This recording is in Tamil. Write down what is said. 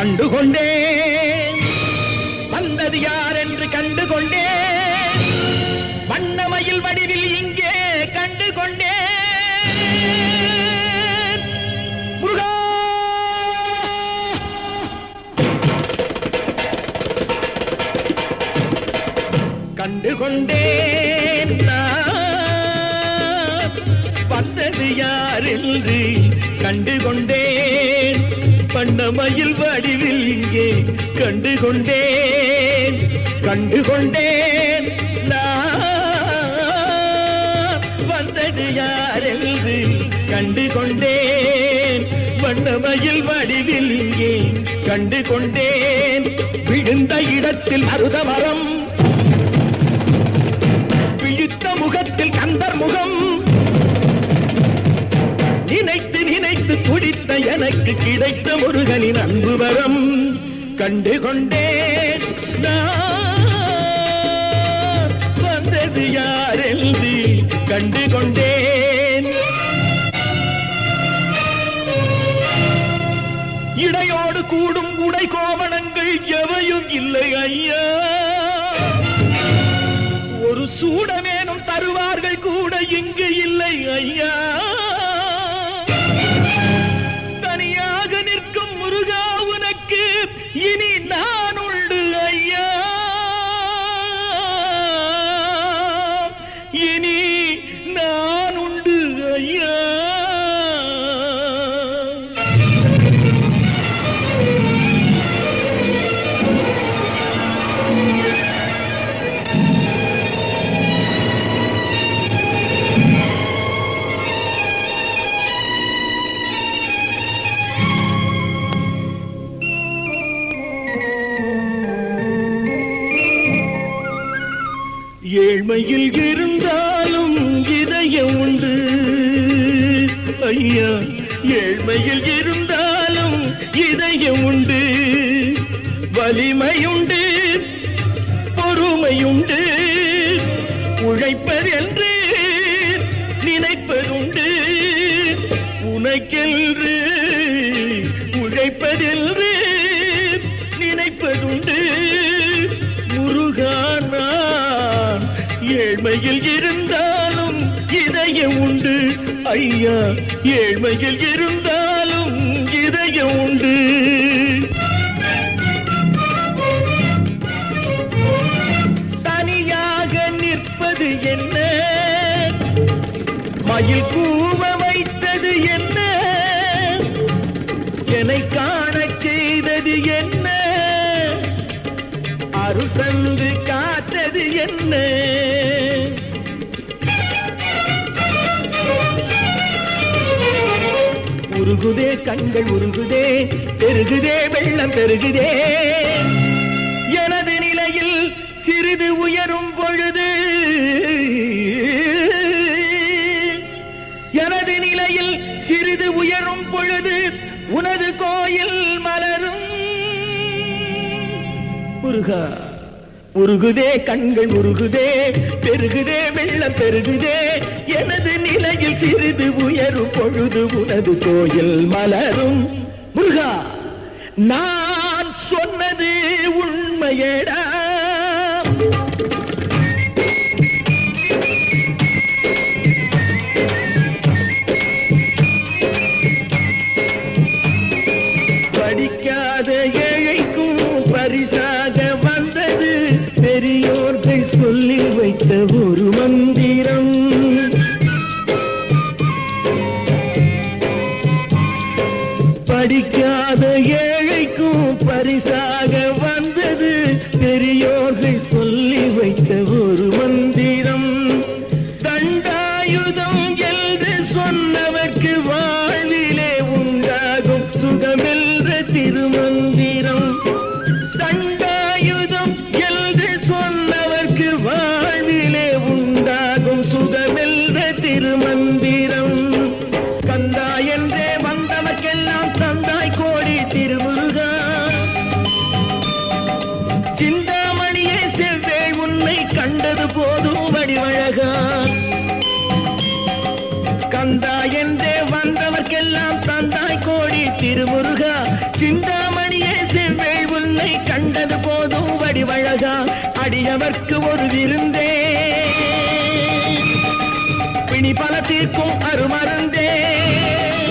கண்டுகொண்டேன் வந்தது யார் என்று கண்டுகொண்டேன் வண்ணமயில் வடிவில் இங்கே கண்டுகொண்டேன் முருகா கண்டுகொண்டேன் நான் வந்தது யார் என்று கண்டுகொண்டேன் பண்ணமையில் வடிவில் இங்கே கண்டுகொண்டேன் கண்டுகொண்டேன் நான் வந்தது யார் என்று கண்டுகொண்டேன் வண்ணமயில் வடிவில் இங்கே கண்டுகொண்டேன் விழுந்த இடத்தில் அருத மரம் விழித்த முகத்தில் கந்தர் முகம் நினைத்து நினைத்து துடித்த எனக்கு கிடைத்த முருகனின் அன்பு வரம் கண்டு கொண்டேன் நான் வந்தது யார் என்று கண்டு கொண்டேன் இடையோடு கூடும் உடை கோவணங்கள் எவையும் இல்லை ஐயா ஒரு சூடமேனும் தருவார்கள் கூட இங்கு இல்லை ஐயா தனியாக நிற்கும் முருகா உனக்கு இனி நான் உண்டு ஐயா இனி நான் உண்டு ஐயா ஏழ்மையில் இருந்தாலும் இதயம் உண்டு ஐயா ஏழ்மையில் இருந்தாலும் இதயம் உண்டு வலிமையுண்டு பொறுமையுண்டு உழைப்பதென்று நினைப்பதுண்டு உனக்கென்று உழைப்பதென்று நினைப்பதுண்டு முருகா நான் ஏழ்மையில் இருந்தாலும் இதயம் உண்டு ஐயா ஏழ்மையில் இருந்தாலும் இதயம் உண்டு தனியாக நிற்பது என்ன மயில் கூவ வைத்தது என்ன என்னை காணச் செய்தது என்ன அருள் தந்து காத்தது என்ன உருகுதே கண்கள் உருகுதே பெருகுதே வெள்ளம் பெருகுதே எனது நிலையில் சிறிது உயரும் பொழுது எனது நிலையில் சிறிது உயரும் பொழுது உனது கோயில் மலரும் முருகா உருகுதே கண்கள் உருகுதே பெருகுதே வெள்ளம் பெருகுதே எனது நிலையில் சிறிது உயரும் பொழுது உனது கோயில் மலரும் முருகா நான் சொன்னது உண்மையடா படிக்காத ஏழைக்கும் பரிசாக வந்தது பெரியோர்கள் சொல்லி வைத்த ஒரு மந்திரம் படிக்காத ஏழைக்கும் பரிசாக வந்தது பெரியோர்கள் சொல்லி வைத்த ஒரு மந்திரம் தண்டாயுதம் என்று சொன்னவர்க்கு வாழ்விலே உண்டாகும் சுகமென்ற திருமந்திரம் தண்டாயுதம் என்று சொன்னவர்க்கு வாழ்விலே உண்டாகும் சுகமென்ற திருமந்திரம் கந்தா என்றே வந்தவர்க்கெல்லாம் தந்தாய் கோடி திருமுருகா சிந்தாமணியே செவ்வே உன்னை கண்டது போதும் வடிவழகா கந்தா என்றே வந்தவர்க்கெல்லாம் எல்லாம் தந்தாய் கோடி திருமுருகா சிந்தாமணியே செவ்வேள் உன்னை கண்டது போதும் வடிவழகா அடியவர்க்கு ஒரு விருந்தே பிணி பல தீர்க்கும் அருமருந்தே